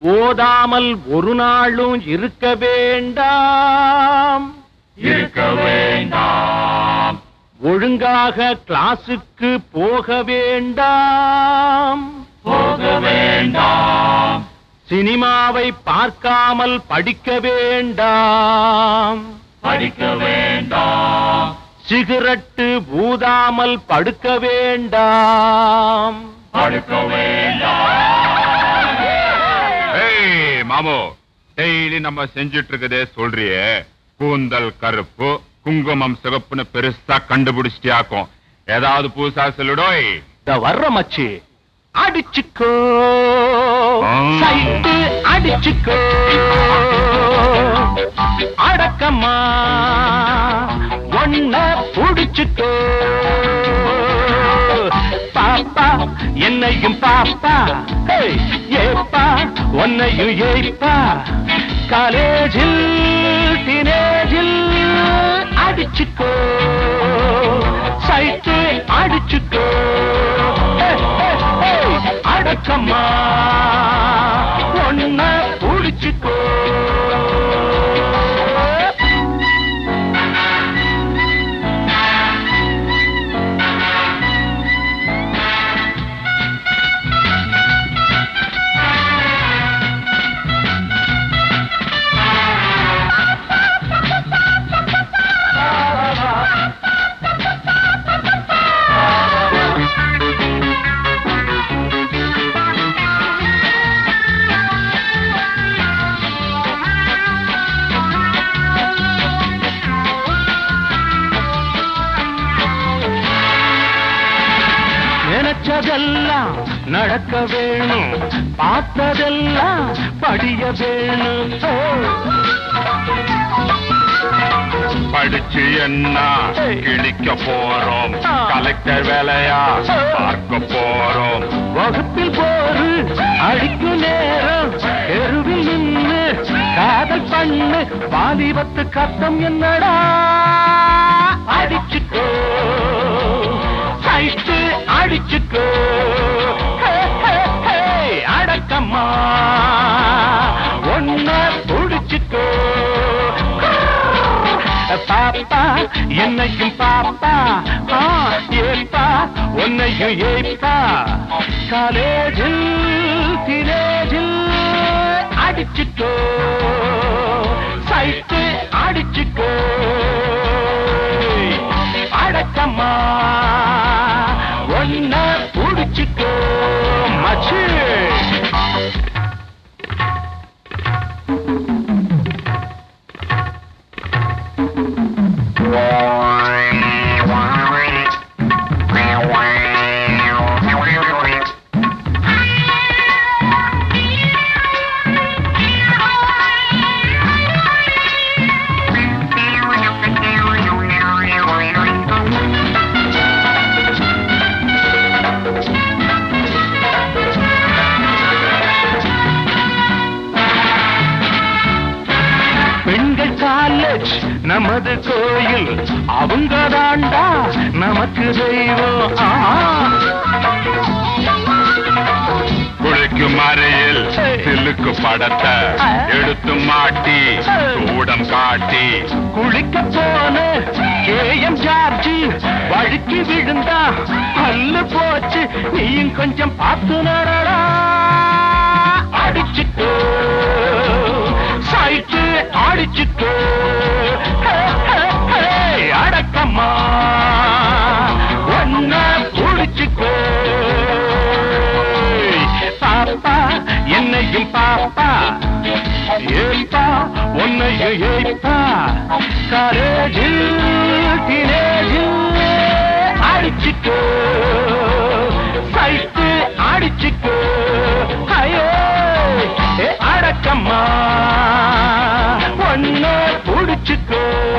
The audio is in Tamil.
ஓதாமல் ஒரு நாளும் இருக்க வேண்டாம் இருக்க வேண்டாம் ஒழுங்காக கிளாஸுக்கு போக வேண்டாம் போக வேண்டாம் சினிமாவை பார்க்காமல் படிக்க வேண்டாம் படிக்க வேண்டாம் சிகரெட்டு ஊதாமல் படுக்க வேண்டாம் படுக்க வேண்டாம் ஏய் மாமு டெய்லி நம்ம செஞ்சுட்டு இருக்கதே சொல்றியே கூந்தல் கருப்பு குங்குமம் சிவப்புன்னு பெருசா கண்டுபிடிச்சிட்டியாக்கும் ஏதாவது புதுசா சொல்லுடோய் இந்த வர்ற மச்சி அடிச்சுக்கோ ஆ. சைட்டு அடிச்சுக்கோ அடக்கம்மா ஒன்ன புடிச்சுக்கோ பாப்பா என்னையும் பாப்பா ஹேய், ஏப்பா உன்னையும் ஏப்பா காலேஜில் டீனேஜில் அடிச்சுக்கோ சைட்டு அடிச்சுக்கோ ஹே, ஹே, ஹே, அடக்கம்மா ஒன்ன புடிச்சுக்கோ நினைச்சதெல்லாம் நடக்க வேணும் பார்த்ததெல்லாம் படிய வேணும் ஓ. படிச்சு என்ன கிழிக்க போறோம் கலெக்டர் வேலையா பார்க்க போறோம் வகுப்பில் போரு அடிக்கும் நேரம் தெருவில் நின்று காதல் பண்ணு வாலிபத்து கத்தம் என்னடா அடிச்சுக்கோ சைட்டு அடிச்சுக்கோ ஹே, ஹே, ஹே, அடக்கம்மா ஒன்ன புடிச்சுக்கோ பாப்பா என்னையும் பாப்பா ஆ, ஏப்பா உன்னையும் ஏப்பா காலேஜில் தினேஜில் அடிச்சுக்கோ சைட்டு அடிச்சுக்கோ அடக்கம்மா ஒன்ன புடிச்சுக்கோ மச்சு பெண்கள் காலேஜ் நமது கோயில் அவங்க தாண்டா நமக்கு தெய்வம் ஆ. குளிக்கும் அறையில் சில்லுக்கு படத்தை எடுத்து மாட்டி சூடம் காட்டி குளிக்க போன கேஎம் ஜார்ஜி வழுக்கி விழுந்தா பல்லு போச்சு நீயும் கொஞ்சம் பார்த்து நடடா அடிச்சுக்கோ சைட்டு அடிச்சுக்கோ ஹே, ஹே, ஹே, அடக்கம்மா ஒன்ன புடிச்சுக்கோ பாப்பா என்னையும் பாப்பா ஏப்பா உன்னையும் ஏப்பா காலேஜில் டீனேஜில் அடிச்சுக்கோ சைட்டு அடிச்சுக்கோ ஐயோ ஏ, அடக்கம்மா ஒன்ன புடிச்சுக்கோ